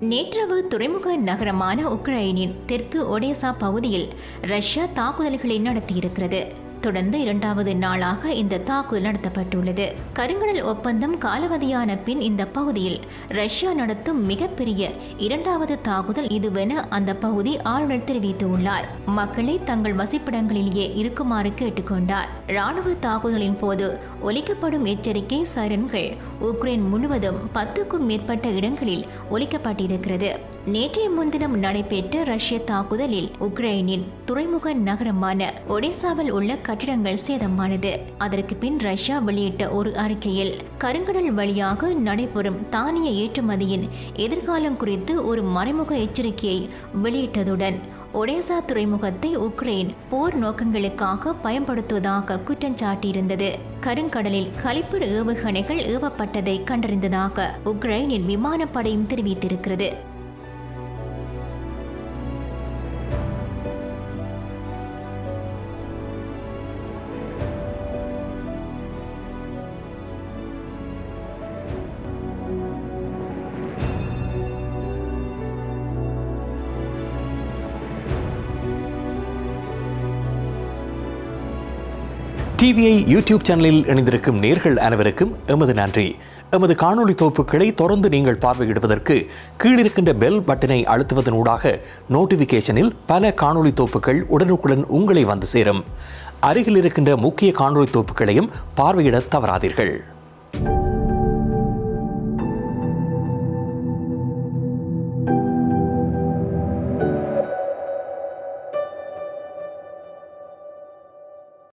நேற்றவு துறைமுக நகரமான உக்ரைனின் தெற்கு ஒடேசா பகுதியில் ரஷ்யா தாக்குதல்களை நடத்தியிருக்கிறது தொடர்ந்து இரண்டாவது நாளாக இந்த தாக்குதல் நடத்தப்பட்டுள்ளது கருங்கடல் ஒப்பந்தம் காலாவதியான பின் இந்த பகுதியில் ரஷ்யா நடத்தும் மிகப்பெரிய இரண்டாவது தாக்குதல் இதுவென அந்த பகுதி ஆளுநர் தெரிவித்துள்ளார் மக்களை தங்கள் வசிப்பிடங்களிலேயே இருக்குமாறு கேட்டுக்கொண்டார் ராணுவ தாக்குதலின் போது ஒலிக்கப்படும் எச்சரிக்கை சைரன்கள் உக்ரைன் முழுவதும் பத்துக்கும் மேற்பட்ட இடங்களில் ஒலிக்கப்பட்டிருக்கிறது நேற்றைய முன்தினம் நடைபெற்ற ரஷ்ய தாக்குதலில் உக்ரைனின் துறைமுக நகரமான ஒடேசாவில் உள்ள கட்டிடங்கள் சேதமானது அதற்கு பின் ரஷ்யா வெளியிட்ட ஒரு அறிக்கையில் கருங்கடல் வழியாக நடைபெறும் தானிய ஏற்றுமதியின் எதிர்காலம் குறித்து ஒரு மறைமுக எச்சரிக்கையை வெளியிட்டதுடன் ஒடேசா துறைமுகத்தை உக்ரைன் போர் நோக்கங்களுக்காக பயன்படுத்துவதாக குற்றம் சாட்டியிருந்தது கருங்கடலில் கலிப்பர் ஏவுகணைகள் ஏவப்பட்டதை கண்டறிந்ததாக உக்ரைனின் விமானப்படையும் தெரிவித்திருக்கிறது டிவிஐ யூடியூப் சேனலில் இணைந்திருக்கும் நேர்கள் அனைவருக்கும் எமது நன்றி எமது காணொளி தொகுப்புகளை தொடர்ந்து நீங்கள் பார்வையிடுவதற்கு கீழிருக்கின்ற பெல் பட்டனை அழுத்துவதனூடாக நோட்டிஃபிகேஷனில் பல காணொளி தொகுப்புகள் உடனுக்குடன் உங்களை வந்து சேரும் அருகில் இருக்கின்ற முக்கிய காணொளி தொகுப்புகளையும் பார்வையிட தவறாதீர்கள்